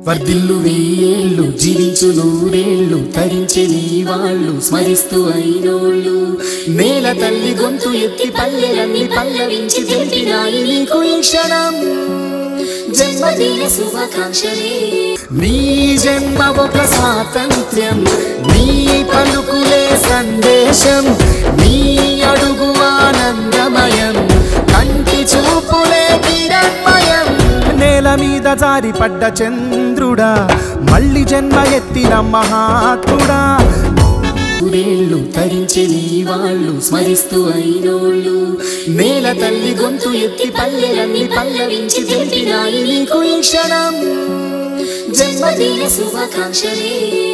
వర్ధిల్లు వెయ్యేళ్ళు జీవించు నూరేళ్ళు తరించి నీ వాళ్ళు స్మరిస్తూ అయినోళ్ళు నేల తల్లి గొంతు ఎత్తి పల్లెలన్నీ పల్లవించి తెలిపినాయి నీకు ఈ క్షణం జన్మదిన శుభాకాంక్షలే నీ జన్మ ఒక స్వాతంత్ర్యం నీ పలుకులే సందేశం నీ అడుగు ఆనందమయం కంటి చూపులే కిరణ్మయం నేల మీద జారిపడ్డ చంద్రుడా మళ్ళీ జన్మ ఎత్తిన మహాత్ముడా వేళ్ళు తరించి నీ వాళ్ళు స్మరిస్తూ అయినోళ్ళు నేల తల్లి గొంతు ఎత్తి పల్లెలన్నీ పల్లవించి తెలిపినాయి నీకు ఈ క్షణం జన్మదిన శుభాకాంక్షలే